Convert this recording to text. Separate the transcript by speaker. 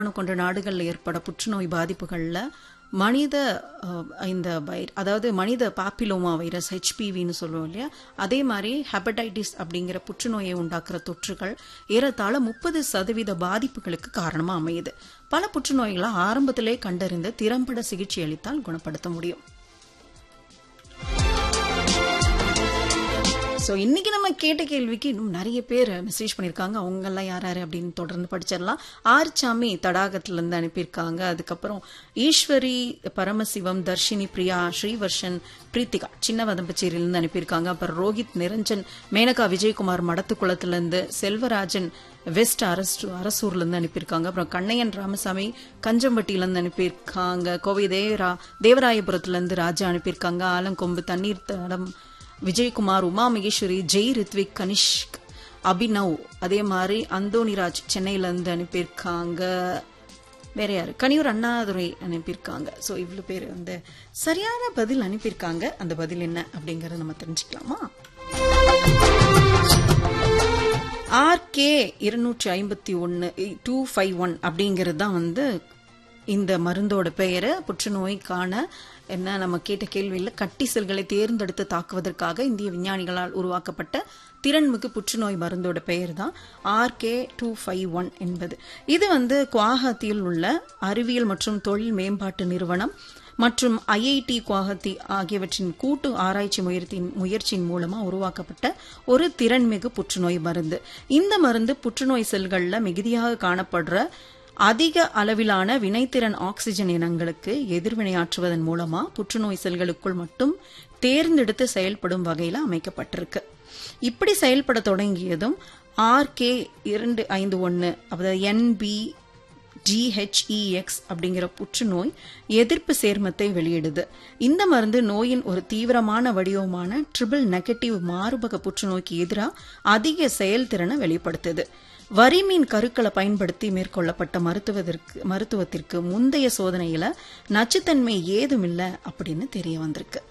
Speaker 1: கொண்ட நாடுகளில் ஏற்பட புற்றுநோய் பாதிப்புகளில் மனித அஹ், இந்த வைர அதாவது மனித பாப்பிலோமா வைரஸ் ஹெச்பிவின்னு சொல்லுவோம் இல்லையா அதே மாதிரி ஹெப்படைட்டிஸ் அப்படிங்கிற புற்றுநோயை உண்டாக்குற தொற்றுகள் ஏறத்தாழ முப்பது சதவீத பாதிப்புகளுக்கு காரணமா அமையுது பல புற்றுநோய்களை ஆரம்பத்திலே கண்டறிந்து திறம்பட சிகிச்சை அளித்தால் குணப்படுத்த முடியும் ஸோ இன்னைக்கு நம்ம கேட்ட கேள்விக்கு இன்னும் நிறைய பேர் மெசேஜ் பண்ணியிருக்காங்க அவங்கெல்லாம் யார் யார் அப்படின்னு தொடர்ந்து படிச்சிடலாம் ஆர்ச்சாமி தடாகத்திலேருந்து அனுப்பியிருக்காங்க அதுக்கப்புறம் ஈஸ்வரி பரமசிவம் தர்ஷினி பிரியா ஸ்ரீவர்ஷன் பிரீத்திகா சின்ன வதம்பச்சேரியிலேருந்து அனுப்பியிருக்காங்க அப்புறம் ரோஹித் நிரஞ்சன் மேனகா விஜயகுமார் மடத்துக்குளத்துலேருந்து செல்வராஜன் வெஸ்ட் அரசு அரசூர்லேருந்து அனுப்பியிருக்காங்க அப்புறம் கண்ணையன் ராமசாமி கஞ்சம்பட்டியிலேருந்து அனுப்பியிருக்காங்க கோவை தேவரா தேவராயபுரத்துலேருந்து ராஜா அனுப்பியிருக்காங்க ஆலங்கொம்பு தண்ணீர் தடம் விஜயகுமார் உமா மகேஸ்வரி ஜெய் ரித்விக் கனிஷ்க் அபினவ் அதே மாதிரி அந்தோனிராஜ் சென்னையில இருந்து அனுப்பியிருக்காங்க வேற யாரு கனியூர் அண்ணாதுரை அனுப்பியிருக்காங்க ஸோ இவ்வளவு பேர் வந்து சரியான பதில் அனுப்பியிருக்காங்க அந்த பதில் என்ன அப்படிங்கறத நம்ம தெரிஞ்சுக்கலாமா ஆர்கே இருநூற்றி ஐம்பத்தி ஒன்று டூ ஃபைவ் ஒன் அப்படிங்கிறது தான் வந்து இந்த மருந்தோட பெயரு புற்றுநோய்க்கான என்ன நம்ம கேட்ட கேள்வியில் கட்டி செல்களை தேர்ந்தெடுத்து தாக்குவதற்காக இந்திய விஞ்ஞானிகளால் உருவாக்கப்பட்ட திறன்மிகு புற்றுநோய் மருந்தோட பெயர் தான் ஆர்கே டூ ஃபைவ் ஒன் என்பது இது வந்து குவாஹத்தியில் உள்ள அறிவியல் மற்றும் தொழில் மேம்பாட்டு நிறுவனம் மற்றும் ஐஐடி குவாஹத்தி ஆகியவற்றின் கூட்டு ஆராய்ச்சி முயற்சியின் முயற்சியின் மூலமா உருவாக்கப்பட்ட ஒரு திறன்மிகு புற்றுநோய் மருந்து இந்த மருந்து புற்றுநோய் செல்கள்ல மிகுதியாக காணப்படுற அதிக அளவிலான வினைத்திறன் ஆக்சிஜன் இனங்களுக்கு எதிர்வினையாற்றுவதன் மூலமா புற்றுநோய் செல்களுக்குள் மட்டும் தேர்ந்தெடுத்து செயல்படும் வகையில அமைக்கப்பட்டிருக்கு இப்படி செயல்பட தொடங்கியதும் ஆர்கே இரண்டு ஐந்து ஒன்னு அதாவது என்பி ஜிஹெச்இஎக்ஸ் அப்படிங்கிற புற்றுநோய் எதிர்ப்பு சேர்மத்தை வெளியிடுது இந்த மருந்து நோயின் ஒரு தீவிரமான வடிவமான ட்ரிபிள் நெகட்டிவ் மார்பக புற்றுநோய்க்கு எதிராக அதிக செயல்திறனை வெளிப்படுத்துது வரிமீன் கருக்களை பயன்படுத்தி மேற்கொள்ளப்பட்ட மருத்துவத்திற்கு மருத்துவத்திற்கு முந்தைய சோதனையில நச்சுத்தன்மை ஏதுமில்லை அப்படின்னு தெரிய வந்திருக்கு